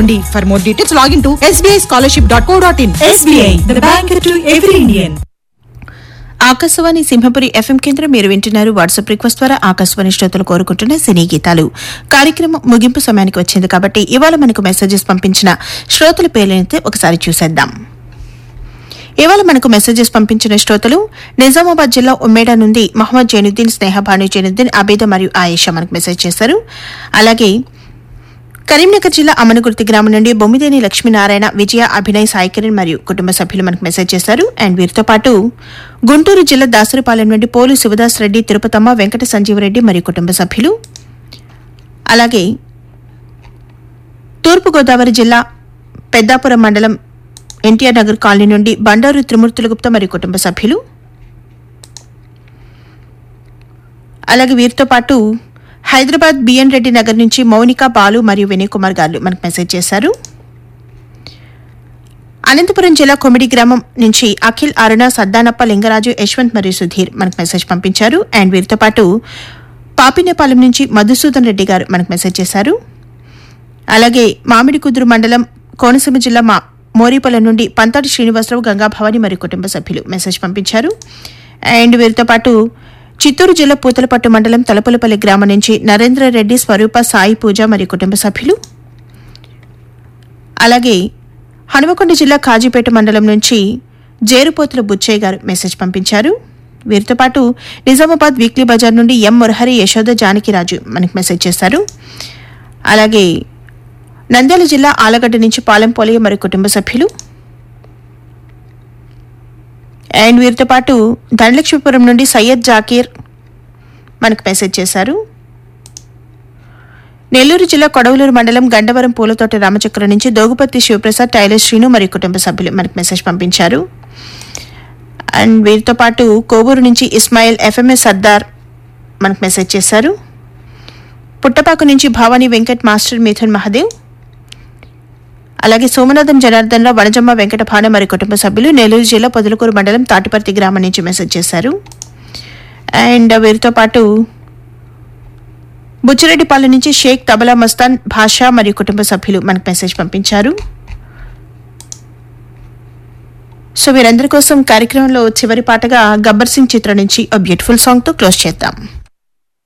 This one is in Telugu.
చేసుకోండి for more details login to SBI scholarship dot co dot in SBI, the bank to every Indian. Akashvani Simhapuri FM కేంద్రం మీరు వింటున్నారు వాట్సాప్ రిక్వెస్ట్ ద్వారా ఆకాశవాణి శ్రోతలు కోరుకుంటున్న సినీ గీతాలు కార్యక్రమం ముగింపు సమయానికి వచ్చింది కాబట్టి ఇవాళ మనకు మెసేజెస్ పంపించిన శ్రోతల పేర్లనైతే ఒకసారి చూసేద్దాం ఇవాళ మనకు మెసేజెస్ పంపించిన శ్రోతలు నిజామాబాద్ జిల్లా ఉమ్మేడా నుండి మహమ్మద్ జైనుద్దీన్ స్నేహ భాను జైనుద్దీన్ అబేద మరియు ఆయేషా మనకు మెసేజ్ చేశారు అలాగే కరీంనగర్ జిల్లా అమనగుర్తి గ్రామం నుండి బొమ్మిదేని లక్ష్మీనారాయణ విజయ అభినయ్ సాయికిరణ్ మరియు కుటుంబ సభ్యులు మనకు మెసేజ్ చేశారు అండ్ వీరితో పాటు గుంటూరు జిల్లా దాసరిపాలెం నుండి పోలు శివదాస్ రెడ్డి తిరుపతమ్మ వెంకట సంజీవరెడ్డి మరియు కుటుంబ సభ్యులు అలాగే తూర్పుగోదావరి జిల్లా పెద్దాపురం మండలం ఎన్టీఆర్ నగర్ కాలనీ నుండి బండారు త్రిమూర్తుల గుప్త మరియు కుటుంబ సభ్యులు అలాగే వీరితో పాటు హైదరాబాద్ బిఎన్ రెడ్డి నగర్ నుంచి మౌనిక బాలు మరియు వినయ్ కుమార్ గారు మనకు మెసేజ్ చేశారు అనంతపురం జిల్లా కొమిడి గ్రామం నుంచి అఖిల్ అరుణ సద్దానప్ప లింగరాజు యశ్వంత్ మరియు సుధీర్ మనకు మెసేజ్ పంపించారు అండ్ వీరితో పాటు పాపినేపాలెం నుంచి మధుసూదన్ రెడ్డి గారు మనకు మెసేజ్ చేశారు అలాగే మామిడి కుదురు మండలం కోనసీమ జిల్లా మా మోరీపల్లెం నుండి పంతాటి శ్రీనివాసరావు గంగాభవాని మరియు కుటుంబ సభ్యులు మెసేజ్ పంపించారు అండ్ వీరితో పాటు చిత్తూరు జిల్లా పూతలపట్టు మండలం తలపలపల్లి గ్రామం నుంచి నరేంద్ర రెడ్డి స్వరూప సాయి పూజ మరియు కుటుంబ సభ్యులు అలాగే హనుమకొండ జిల్లా కాజీపేట మండలం నుంచి జేరుపోతుల బుచ్చయ్య గారు మెసేజ్ పంపించారు వీరితో పాటు నిజామాబాద్ వీక్లీ బజార్ నుండి ఎం మురహరి యశోద జానకిరాజు మనకు మెసేజ్ చేశారు అలాగే నంద్యాల జిల్లా ఆలగడ్డ నుంచి పాలెం పోలయ్య మరియు కుటుంబ సభ్యులు అండ్ వీరితో పాటు ధనలక్ష్మీపురం నుండి సయ్యద్ జాకీర్ మనకు మెసేజ్ చేశారు నెల్లూరు జిల్లా కొడవలూరు మండలం గండవరం పూలతోట రామచక్రం నుంచి దోగుపత్తి శివప్రసాద్ టైలర్ శ్రీను మరియు కుటుంబ సభ్యులు మనకు మెసేజ్ పంపించారు అండ్ వీరితో పాటు కోవూరు నుంచి ఇస్మాయిల్ ఎఫ్ఎంఎస్ సర్దార్ మనకు మెసేజ్ చేశారు పుట్టపాకు నుంచి భావాని వెంకట్ మాస్టర్ మిథున్ మహాదేవ్ అలాగే సోమనాథం జనార్దన్ రావు వనజమ్మ వెంకట భాన మరి కుటుంబ సభ్యులు నెల్లూరు జిల్లా పొదలకూరు మండలం తాటిపర్తి గ్రామం నుంచి మెసేజ్ చేశారు అండ్ వీరితో పాటు బుచ్చిరెడ్డిపాలెం నుంచి షేక్ తబలా మస్తాన్ భాషా మరియు కుటుంబ సభ్యులు మనకు మెసేజ్ పంపించారు సో వీరందరి కోసం కార్యక్రమంలో చివరి పాటగా గబ్బర్ సింగ్ చిత్రం నుంచి బ్యూటిఫుల్ సాంగ్ తో క్లోజ్ చేద్దాం